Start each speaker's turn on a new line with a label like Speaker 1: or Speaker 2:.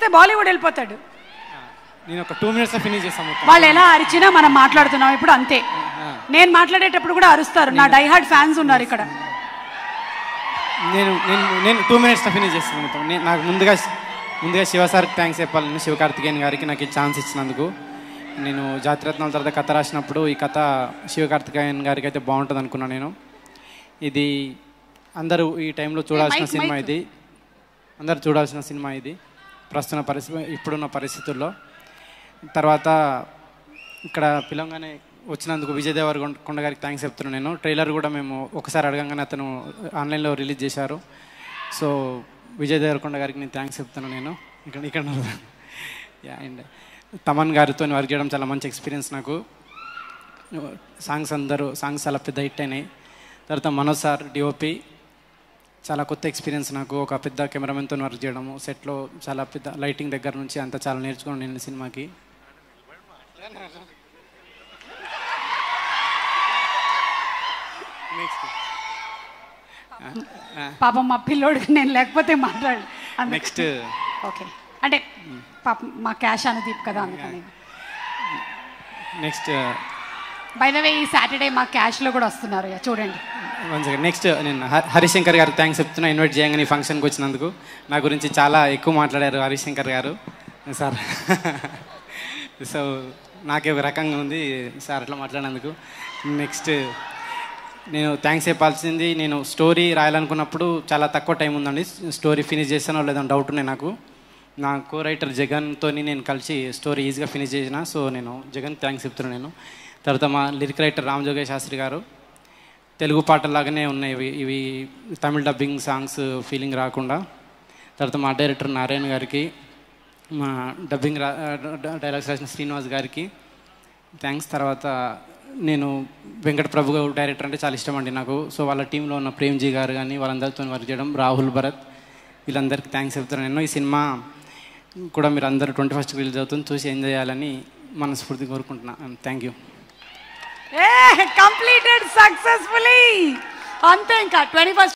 Speaker 1: బాలీవుడ్ వెళ్ళిపోతాడు
Speaker 2: నేను ఒక టూ మినిట్స్లో ఫినిష్ చేస్తాను మొత్తం
Speaker 1: వాళ్ళు ఎలా అరిచినా మనం మాట్లాడుతున్నాం ఇప్పుడు అంతే నేను మాట్లాడేటప్పుడు కూడా అరుస్తారు నా డైహార్డ్ ఫ్యాన్స్ ఉన్నారు ఇక్కడ
Speaker 2: నేను నేను నేను టూ మినిట్స్లో ఫినిష్ చేస్తాను మొత్తం నేను నాకు ముందుగా ముందుగా శివ సార్కి థ్యాంక్స్ చెప్పాలి నేను శివకార్తికేయన్ గారికి నాకు ఈ ఛాన్స్ ఇచ్చినందుకు నేను జాతిరత్నాల తర్వాత కథ రాసినప్పుడు ఈ కథ శివకార్తికేయన్ గారికి అయితే బాగుంటుంది అనుకున్నాను నేను ఇది అందరూ ఈ టైంలో చూడాల్సిన
Speaker 1: మైక్,
Speaker 2: సినిమా
Speaker 1: మైక్.
Speaker 2: ఇది అందరూ చూడాల్సిన సినిమా ఇది ప్రస్తుత పరిస్థితి ఇప్పుడున్న పరిస్థితుల్లో తర్వాత ఇక్కడ పిలంగానే వచ్చినందుకు విజయ్ దేవరకొండ కొండ గారికి థ్యాంక్స్ చెప్తున్నాను నేను ట్రైలర్ కూడా మేము ఒకసారి అడగంగానే అతను ఆన్లైన్లో రిలీజ్ చేశారు సో విజయ్ దేవరకొండ గారికి నేను థ్యాంక్స్ చెప్తున్నాను నేను ఇక్కడ ఇక్కడ యా అండ్ తమన్ గారితో వర్క్ చేయడం చాలా మంచి ఎక్స్పీరియన్స్ నాకు సాంగ్స్ అందరూ సాంగ్స్ చాలా పెద్ద హిట్ అయినాయి తర్వాత మనోజ్ సార్ డిఓపి చాలా కొత్త ఎక్స్పీరియన్స్ నాకు ఒక పెద్ద కెమెరామెన్తో వర్క్ చేయడము సెట్లో చాలా పెద్ద లైటింగ్ దగ్గర నుంచి అంతా చాలా నేర్చుకున్నాను నేను ఈ సినిమాకి నెక్స్ట్
Speaker 1: పాపం మా పిల్లోడికి నేను లేకపోతే మాట్లాడు
Speaker 2: నెక్స్ట్
Speaker 1: ఓకే అంటే పాపం మా క్యాష్ అనుదీప్ కదా అందుకని
Speaker 2: నెక్స్ట్
Speaker 1: బై ద వే ఈ సాటర్డే మా క్యాష్లో కూడా వస్తున్నారు ఇక చూడండి
Speaker 2: వన్ సెకండ్ నెక్స్ట్ నేను హ- హరిశంకర్ గారికి థ్యాంక్స్ చెప్తున్నా ఇన్వైట్ చేయగానే ఈ ఫంక్షన్కి వచ్చినందుకు నా గురించి చాలా ఎక్కువ మాట్లాడారు హరిశంకర్ గారు సార్ సో నాకే ఒక రకంగా ఉంది సార్ అట్లా మాట్లాడినందుకు నెక్స్ట్ నేను థ్యాంక్స్ చెప్పాల్సింది నేను స్టోరీ రాయాలనుకున్నప్పుడు చాలా తక్కువ టైం ఉందండి స్టోరీ ఫినిష్ చేస్తానో లేదో డౌట్ ఉన్నాయి నాకు నా కో రైటర్ జగన్తో నేను కలిసి స్టోరీ ఈజీగా ఫినిష్ చేసిన సో నేను జగన్ థ్యాంక్స్ చెప్తున్నాను నేను తర్వాత మా లిరిక్ రైటర్ రామ్ జోగే శాస్త్రి గారు తెలుగు పాటల్లాగానే ఉన్నాయి ఇవి ఇవి తమిళ డబ్బింగ్ సాంగ్స్ ఫీలింగ్ రాకుండా తర్వాత మా డైరెక్టర్ నారాయణ గారికి మా డబ్బింగ్ రా డైలాగ్స్ రాసిన శ్రీనివాస్ గారికి థ్యాంక్స్ తర్వాత నేను వెంకట ప్రభు గారు డైరెక్టర్ అంటే చాలా ఇష్టం అండి నాకు సో వాళ్ళ టీంలో ఉన్న ప్రేమ్జీ గారు కానీ వాళ్ళందరితో వర్క్ చేయడం రాహుల్ భరత్ వీళ్ళందరికీ థ్యాంక్స్ చెప్తున్నాను నేను ఈ సినిమా కూడా మీరు అందరూ ట్వంటీ ఫస్ట్ రిలీజ్ అవుతుంది చూసి ఎంజాయ్ చేయాలని మనస్ఫూర్తి కోరుకుంటున్నాను thank you
Speaker 1: a completed successfully అంతే ఇంకా ట్వంటీ ఫస్ట్